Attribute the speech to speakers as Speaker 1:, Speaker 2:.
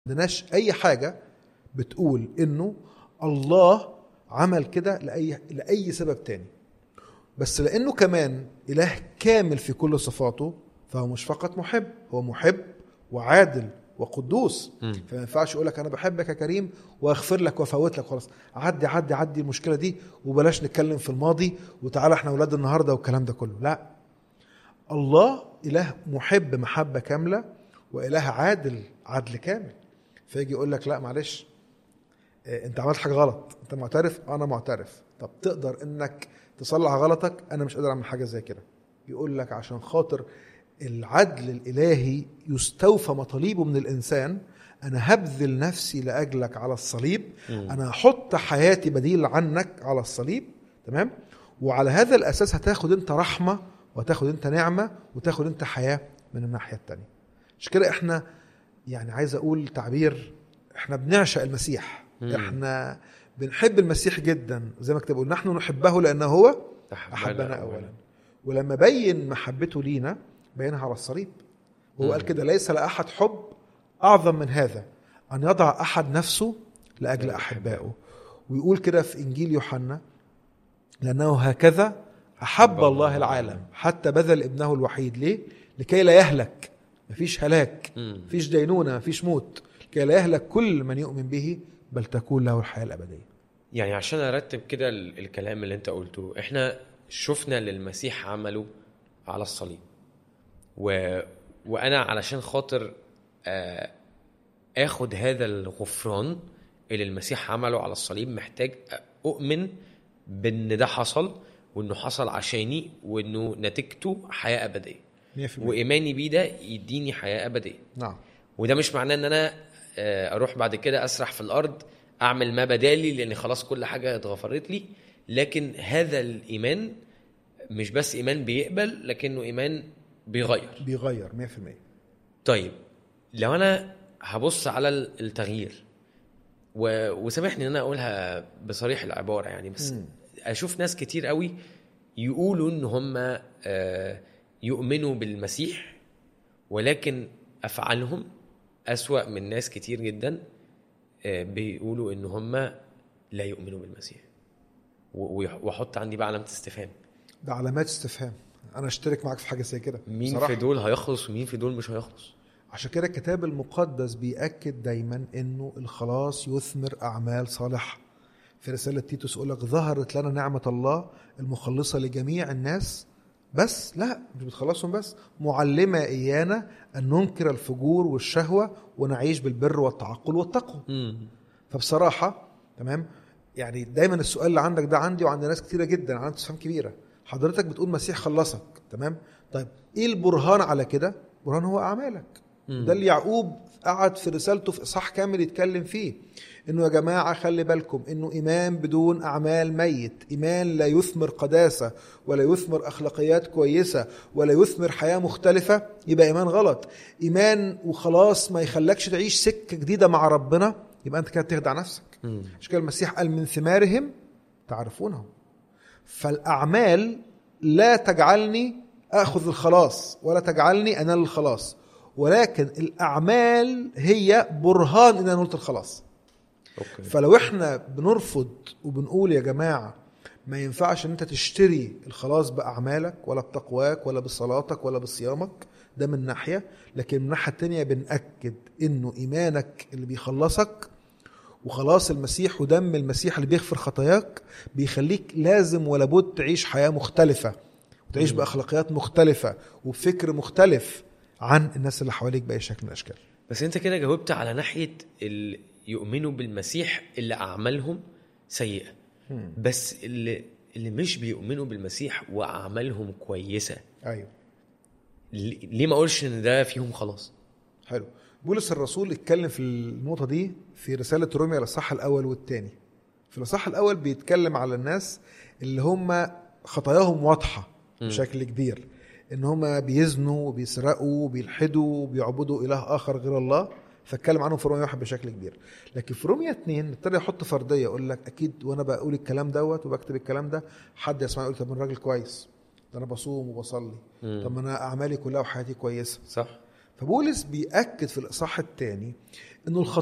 Speaker 1: عندناش اي حاجه بتقول انه الله عمل كده لاي لاي سبب تاني بس لانه كمان اله كامل في كل صفاته فهو مش فقط محب هو محب وعادل وقدوس
Speaker 2: مم.
Speaker 1: فما ينفعش يقول لك انا بحبك يا كريم واغفر لك وافوت لك خلاص عدي عدي عدي المشكله دي وبلاش نتكلم في الماضي وتعالى احنا اولاد النهارده والكلام ده كله لا الله اله محب محبه كامله واله عادل عدل كامل فيجي يقول لك لا معلش آه، انت عملت حاجه غلط انت معترف انا معترف طب تقدر انك تصلح غلطك انا مش قادر اعمل حاجه زي كده يقول لك عشان خاطر العدل الالهي يستوفى مطالبه من الانسان انا هبذل نفسي لاجلك على الصليب
Speaker 2: مم.
Speaker 1: انا هحط حياتي بديل عنك على الصليب تمام وعلى هذا الاساس هتاخد انت رحمه وتاخد انت نعمه وتاخد انت حياه من الناحيه التانية مش كده احنا يعني عايز اقول تعبير احنا بنعشق المسيح
Speaker 2: مم.
Speaker 1: احنا بنحب المسيح جدا زي ما كتب بيقول نحن نحبه لانه هو احبنا اولا ولما بين محبته لينا بينها على الصليب وهو
Speaker 2: مم.
Speaker 1: قال كده ليس لاحد حب اعظم من هذا ان يضع احد نفسه لاجل احبائه ويقول كده في انجيل يوحنا لانه هكذا احب الله العالم حتى بذل ابنه الوحيد ليه لكي لا يهلك مفيش هلاك
Speaker 2: مم.
Speaker 1: مفيش دينونه مفيش موت لكي لا يهلك كل من يؤمن به بل تكون له الحياه الابديه
Speaker 2: يعني عشان ارتب كده ال- الكلام اللي انت قلته احنا شفنا اللي المسيح عمله على الصليب و... وانا علشان خاطر آه، اخد هذا الغفران اللي المسيح عمله على الصليب محتاج اؤمن بان ده حصل وانه حصل عشاني وانه نتيجته حياه ابديه
Speaker 1: 100%
Speaker 2: وايماني بيه ده يديني حياه ابديه
Speaker 1: نعم
Speaker 2: وده مش معناه ان انا آه، اروح بعد كده اسرح في الارض اعمل ما بدالي لان خلاص كل حاجه اتغفرت لي لكن هذا الايمان مش بس ايمان بيقبل لكنه ايمان بيغير
Speaker 1: بيغير 100%
Speaker 2: طيب لو انا هبص على ال- التغيير و... وسامحني ان انا اقولها بصريح العباره يعني بس
Speaker 1: مم.
Speaker 2: اشوف ناس كتير قوي يقولوا ان هم آه، يؤمنوا بالمسيح ولكن افعالهم اسوا من ناس كتير جدا آه، بيقولوا ان هم لا يؤمنوا بالمسيح و- ويح- واحط عندي بقى علامه استفهام
Speaker 1: ده علامات استفهام انا اشترك معاك في حاجه زي كده
Speaker 2: مين
Speaker 1: بصراحة.
Speaker 2: في دول هيخلص ومين في دول مش هيخلص
Speaker 1: عشان كده الكتاب المقدس بيأكد دايما انه الخلاص يثمر اعمال صالحه في رساله تيتوس يقول لك ظهرت لنا نعمه الله المخلصه لجميع الناس بس لا مش بتخلصهم بس معلمه ايانا ان ننكر الفجور والشهوه ونعيش بالبر والتعقل والتقوى
Speaker 2: مم.
Speaker 1: فبصراحه تمام يعني دايما السؤال اللي عندك ده عندي وعند ناس كتيره جدا عندي استفهام كبيره حضرتك بتقول مسيح خلصك تمام طيب ايه البرهان على كده برهان هو اعمالك
Speaker 2: مم.
Speaker 1: ده اللي يعقوب قعد في رسالته في اصحاح كامل يتكلم فيه انه يا جماعه خلي بالكم انه ايمان بدون اعمال ميت ايمان لا يثمر قداسه ولا يثمر اخلاقيات كويسه ولا يثمر حياه مختلفه يبقى ايمان غلط ايمان وخلاص ما يخلكش تعيش سكه جديده مع ربنا يبقى انت كده بتخدع نفسك
Speaker 2: مم.
Speaker 1: عشان كده المسيح قال من ثمارهم تعرفونهم فالاعمال لا تجعلني اخذ الخلاص ولا تجعلني انال الخلاص ولكن الاعمال هي برهان ان انا نلت الخلاص
Speaker 2: اوكي
Speaker 1: فلو احنا بنرفض وبنقول يا جماعه ما ينفعش ان انت تشتري الخلاص باعمالك ولا بتقواك ولا بصلاتك ولا بصيامك ده من ناحيه لكن من الناحيه التانيه بناكد انه ايمانك اللي بيخلصك وخلاص المسيح ودم المسيح اللي بيغفر خطاياك بيخليك لازم ولا بد تعيش حياه مختلفه وتعيش
Speaker 2: مم.
Speaker 1: باخلاقيات مختلفه وبفكر مختلف عن الناس اللي حواليك باي شكل من الاشكال
Speaker 2: بس انت كده جاوبت على ناحيه اللي يؤمنوا بالمسيح اللي اعمالهم سيئه بس اللي اللي مش بيؤمنوا بالمسيح واعمالهم كويسه
Speaker 1: ايوه
Speaker 2: ليه ليه ما اقولش ان ده فيهم خلاص
Speaker 1: حلو بولس الرسول اتكلم في النقطة دي في رسالة روميا الإصحاح الأول والثاني في الإصحاح الأول بيتكلم على الناس اللي هم خطاياهم واضحة
Speaker 2: مم.
Speaker 1: بشكل كبير إن هم بيزنوا وبيسرقوا وبيلحدوا وبيعبدوا إله آخر غير الله فاتكلم عنهم في روميا واحد بشكل كبير لكن في روميا اتنين ابتدى يحط فردية يقول لك أكيد وأنا بقول الكلام دوت وبكتب الكلام ده حد يسمع يقول طب أنا راجل كويس ده أنا بصوم وبصلي
Speaker 2: مم.
Speaker 1: طب ما أنا أعمالي كلها وحياتي كويسة
Speaker 2: صح
Speaker 1: فبولس بيأكد في الإصحاح الثاني إنه